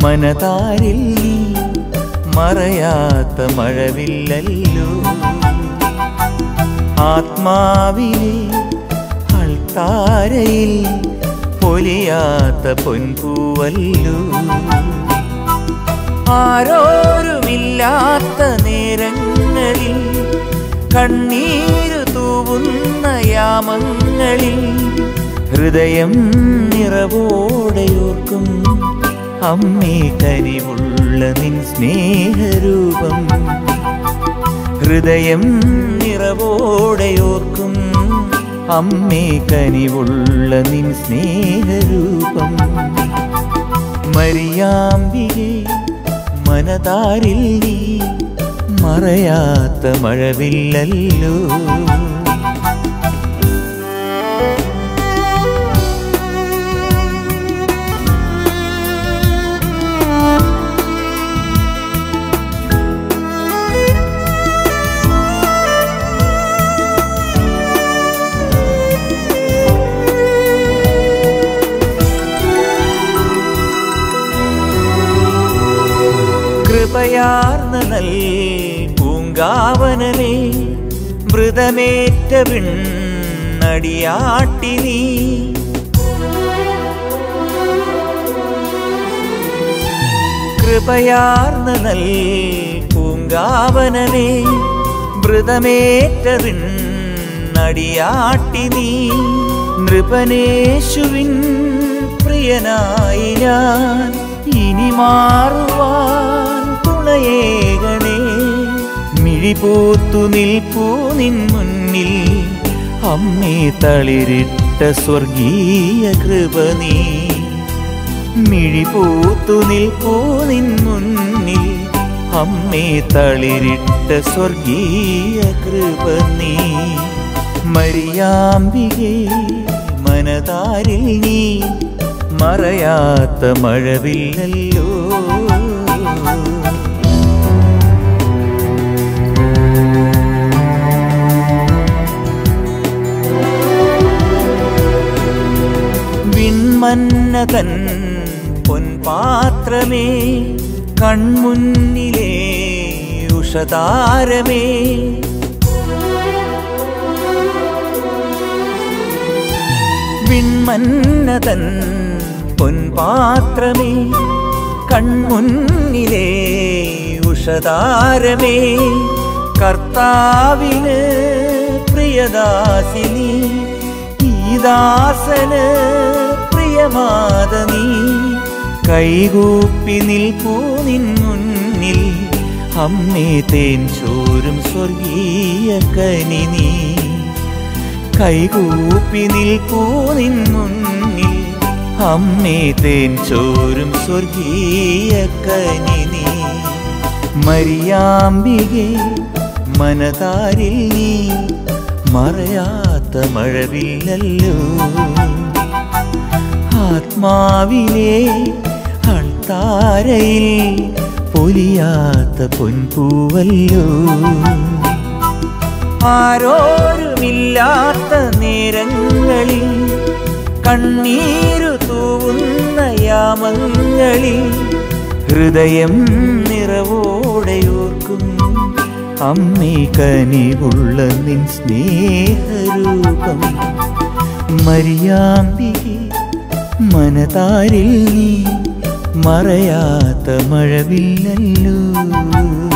മനതാരിൽ നീ മറയാത്ത മഴവില്ലല്ലോ ആത്മാവിലെ അൾത്താരയിൽ പൊലിയാത്ത പൊൻപൂവല്ലോ ആരോരുമില്ലാത്ത നേരങ്ങളിൽ കണ്ണീരു തൂവുന്ന യാമങ്ങളിൽ ഹൃദയം നിറവോടെയോർക്കും അമ്മേ കനിവുള്ള നിൻ സ്നേഹരൂപം ഹൃദയം നിറവോടെയോർക്കും അമ്മേ കനിവുള്ള നിൻ സ്നേഹരൂപം മരിയാമ്പികെ മനതാരിൽ നീ മറയാത്ത മഴവില്ലല്ലോ കൃപയാർന്ന നൽ പൂങ്കാവനമേ മൃതമേറ്റ വിണ്ണടിയാട്ടി നീ കൃപയാർന്ന നൽ പൂങ്കാവനമേ മൃതമേറ്റ വിണ്ണടിയാട്ടി നീ നൃപനേശുവിൻ പ്രിയനായി ഞാൻ ഇനി മാറുവാൻ തുണയേകണേ മിഴിപൂത്തു നിൽപ്പൂ നിൻ മുന്നിൽ അമ്മേ തളിരിട്ട സ്വർഗീയ കൃപ നീ മിഴിപൂത്തു നിൽപ്പൂ നിൻ മുന്നിൽ അമ്മേ തളിരിട്ട സ്വർഗീയ കൃപ നീ മരിയാമ്പികെ മനതാരിൽ നീ മറയാത്ത മഴവില്ലല്ലോ വിൺമന്നതൻ പൊൻപാത്രമേ കൺമുന്നിലേ ഉഷതാരമേ വിൺമന്നതൻ പൊൻപാത്രമേ കൺമുന്നിലേ ഉഷതാരമേ കർത്താവിന് പ്രിയദാസിനി ഈ ദാസന് പ്രിയമാതനീ കൈകൂപ്പി നിൽപ്പൂ നിൻ മുന്നിൽ അമ്മേ തേൻ ചോരും സ്വർഗീയ കനി നീ കൈകൂപ്പി നിൽപ്പൂ നിൻ മുന്നിൽ അമ്മേ തേൻ ചോരും സ്വർഗീയ കനി നീ മരിയാമ്പികെ മനതാരിൽ നീ മറയാത്ത മഴവില്ലല്ലോ ആത്മാവിലെ അൾത്താരയിൽ പൊലിയാത്ത പൊൻപൂവല്ലോ ആരോരുമില്ലാത്ത നേരങ്ങളിൽ കണ്ണീരു തൂവുന്ന യാമങ്ങളിൽ ഹൃദയം നിറവോടെയോർക്കും അമ്മേ കനിവുള്ള നിൻ സ്നേഹരൂപം മരിയാമ്പികെ മനതാരിൽ നീ മറയാത്ത മഴവില്ലല്ലോ